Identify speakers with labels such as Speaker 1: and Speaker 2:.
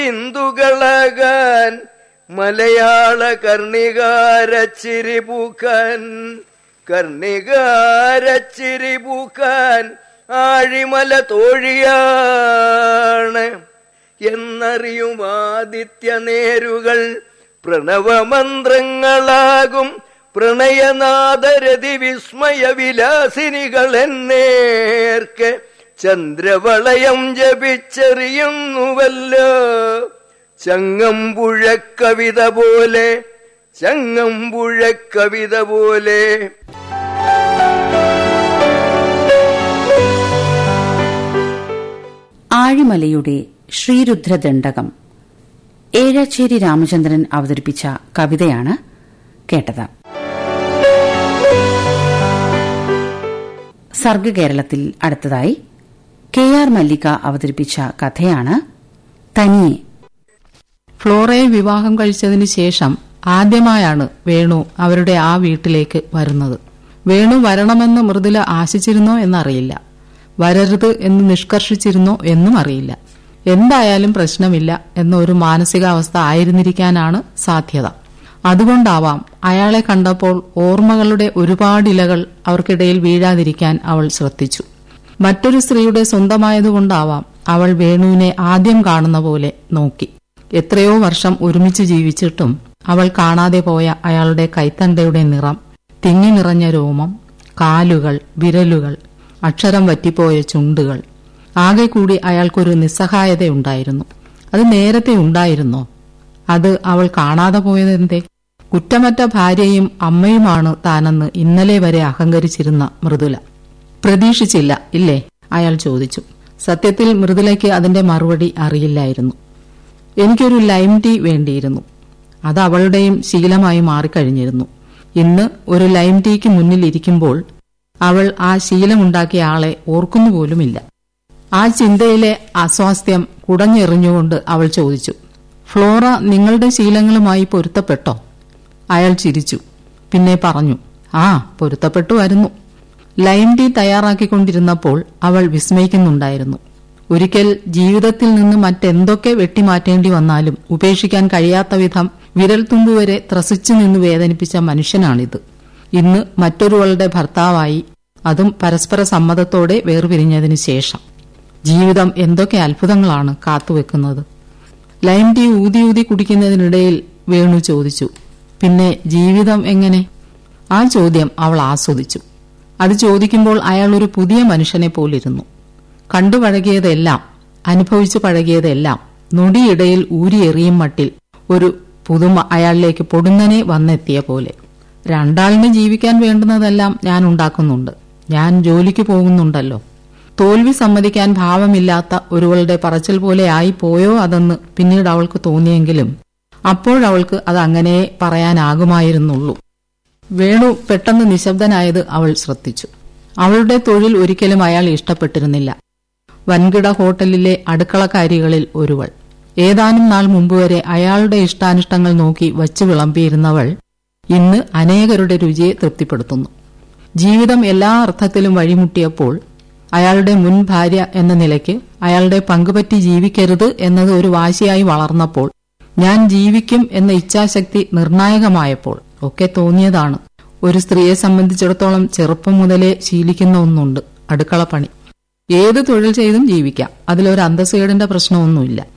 Speaker 1: ഹിന്ദുകളാകാൻ മലയാള കർണികാരച്ചിരി പൂക്കാൻ കർണികാരച്ചിരി പൂക്കാൻ ആഴിമല തോഴിയാണ് എന്നറിയും ആദിത്യ നേരുകൾ പ്രണവമന്ത്രങ്ങളാകും പ്രണയനാദരതി വിസ്മയ വിലാസിനികൾ എന്നേർക്ക് ചന്ദ്രവളയം ജപിച്ചെറിയുന്നുവല്ലോ ചങ്ങമ്പുഴ കവിത പോലെ ചങ്ങമ്പുഴ കവിത പോലെ
Speaker 2: ആഴിമലയുടെ ശ്രീരുദ്രദണ്ഡകം ഏഴച്ചേരി രാമചന്ദ്രൻ അവതരിപ്പിച്ച കവിതയാണ് കേട്ടത് സർഗകേരളത്തിൽ അടുത്തതായി കെ ആർ മല്ലിക അവതരിപ്പിച്ച കഥയാണ് തനിയെ
Speaker 3: ഫ്ലോറയെ വിവാഹം കഴിച്ചതിന് ശേഷം ആദ്യമായാണ് വേണു അവരുടെ ആ വീട്ടിലേക്ക് വരുന്നത് വേണു വരണമെന്ന് മൃദുല ആശിച്ചിരുന്നോ എന്നറിയില്ല വരരുത് എന്ന് നിഷ്കർഷിച്ചിരുന്നോ എന്നും അറിയില്ല എന്തായാലും പ്രശ്നമില്ല എന്ന ഒരു മാനസികാവസ്ഥ ആയിരുന്നിരിക്കാനാണ് സാധ്യത അതുകൊണ്ടാവാം അയാളെ കണ്ടപ്പോൾ ഓർമ്മകളുടെ ഒരുപാട് ഇലകൾ അവർക്കിടയിൽ വീഴാതിരിക്കാൻ അവൾ ശ്രദ്ധിച്ചു മറ്റൊരു സ്ത്രീയുടെ സ്വന്തമായതുകൊണ്ടാവാം അവൾ വേണുവിനെ ആദ്യം കാണുന്ന പോലെ നോക്കി എത്രയോ വർഷം ഒരുമിച്ച് ജീവിച്ചിട്ടും അവൾ കാണാതെ പോയ അയാളുടെ കൈത്തണ്ടയുടെ നിറം തിങ്ങി നിറഞ്ഞ രോമം കാലുകൾ വിരലുകൾ അക്ഷരം വറ്റിപ്പോയ ചുണ്ടുകൾ ആകെ കൂടി അയാൾക്കൊരു നിസ്സഹായതയുണ്ടായിരുന്നു അത് നേരത്തെ ഉണ്ടായിരുന്നോ അത് അവൾ കാണാതെ പോയതെന്തേ കുറ്റമറ്റ ഭാര്യയും അമ്മയുമാണ് താനെന്ന് ഇന്നലെ വരെ അഹങ്കരിച്ചിരുന്ന മൃദുല പ്രതീക്ഷിച്ചില്ല ഇല്ലേ അയാൾ ചോദിച്ചു സത്യത്തിൽ മൃദുലയ്ക്ക് അതിന്റെ മറുപടി അറിയില്ലായിരുന്നു എനിക്കൊരു ലൈം ടീ വേണ്ടിയിരുന്നു അത് അവളുടെയും ശീലമായി മാറിക്കഴിഞ്ഞിരുന്നു ഇന്ന് ഒരു ലൈം ടീക്ക് മുന്നിൽ ഇരിക്കുമ്പോൾ അവൾ ആ ശീലമുണ്ടാക്കിയ ആളെ ഓർക്കുന്നുപോലുമില്ല ആ ചിന്തയിലെ അസ്വാസ്ഥ്യം കുടഞ്ഞെറിഞ്ഞുകൊണ്ട് അവൾ ചോദിച്ചു ഫ്ലോറ നിങ്ങളുടെ ശീലങ്ങളുമായി പൊരുത്തപ്പെട്ടോ അയാൾ ചിരിച്ചു പിന്നെ പറഞ്ഞു ആ പൊരുത്തപ്പെട്ടു വരുന്നു ലൈം ടീ തയ്യാറാക്കിക്കൊണ്ടിരുന്നപ്പോൾ അവൾ വിസ്മയിക്കുന്നുണ്ടായിരുന്നു ഒരിക്കൽ ജീവിതത്തിൽ നിന്ന് മറ്റെന്തൊക്കെ വെട്ടിമാറ്റേണ്ടി വന്നാലും ഉപേക്ഷിക്കാൻ കഴിയാത്ത വിധം വിരൽത്തുമ്പുവരെ ത്രസിച്ചു നിന്ന് വേദനിപ്പിച്ച മനുഷ്യനാണിത് ഇന്ന് മറ്റൊരുവളുടെ ഭർത്താവായി അതും പരസ്പര സമ്മതത്തോടെ വേർപിരിഞ്ഞതിനു ശേഷം ജീവിതം എന്തൊക്കെ അത്ഭുതങ്ങളാണ് കാത്തുവെക്കുന്നത് ലൈം ടീ ഊതി ഊതി കുടിക്കുന്നതിനിടയിൽ വേണു ചോദിച്ചു പിന്നെ ജീവിതം എങ്ങനെ ആ ചോദ്യം അവൾ ആസ്വദിച്ചു അത് ചോദിക്കുമ്പോൾ അയാൾ ഒരു പുതിയ മനുഷ്യനെ പോലിരുന്നു കണ്ടു പഴകിയതെല്ലാം അനുഭവിച്ചു പഴകിയതെല്ലാം നൊടിയിടയിൽ ഊരിയെറിയും മട്ടിൽ ഒരു പുതുമ അയാളിലേക്ക് പൊടുന്നനെ വന്നെത്തിയ പോലെ രണ്ടാളിന് ജീവിക്കാൻ വേണ്ടുന്നതെല്ലാം ഞാൻ ഉണ്ടാക്കുന്നുണ്ട് ഞാൻ ജോലിക്ക് പോകുന്നുണ്ടല്ലോ തോൽവി സമ്മതിക്കാൻ ഭാവമില്ലാത്ത ഒരുവളുടെ പറച്ചിൽ പോലെ ആയി പോയോ അതെന്ന് പിന്നീട് അവൾക്ക് തോന്നിയെങ്കിലും അപ്പോഴവൾക്ക് അത് അങ്ങനെ പറയാനാകുമായിരുന്നുള്ളൂ വേണു പെട്ടെന്ന് നിശബ്ദനായത് അവൾ ശ്രദ്ധിച്ചു അവളുടെ തൊഴിൽ ഒരിക്കലും അയാൾ ഇഷ്ടപ്പെട്ടിരുന്നില്ല വൻകിട ഹോട്ടലിലെ അടുക്കളക്കാരികളിൽ ഒരുവൾ ഏതാനും നാൾ മുമ്പ് വരെ അയാളുടെ ഇഷ്ടാനിഷ്ടങ്ങൾ നോക്കി വച്ചു വിളമ്പിയിരുന്നവൾ ഇന്ന് അനേകരുടെ രുചിയെ തൃപ്തിപ്പെടുത്തുന്നു ജീവിതം എല്ലാ അർത്ഥത്തിലും വഴിമുട്ടിയപ്പോൾ അയാളുടെ മുൻ ഭാര്യ എന്ന നിലയ്ക്ക് അയാളുടെ പങ്കുപറ്റി ജീവിക്കരുത് എന്നത് ഒരു വാശിയായി വളർന്നപ്പോൾ ഞാൻ ജീവിക്കും എന്ന ഇച്ഛാശക്തി നിർണായകമായപ്പോൾ ഒക്കെ തോന്നിയതാണ് ഒരു സ്ത്രീയെ സംബന്ധിച്ചിടത്തോളം ചെറുപ്പം മുതലേ ശീലിക്കുന്ന ഒന്നുണ്ട് അടുക്കളപ്പണി ഏത് തൊഴിൽ ചെയ്തും ജീവിക്കാം അതിലൊരു അന്തസ്സുകേടിന്റെ പ്രശ്നമൊന്നുമില്ല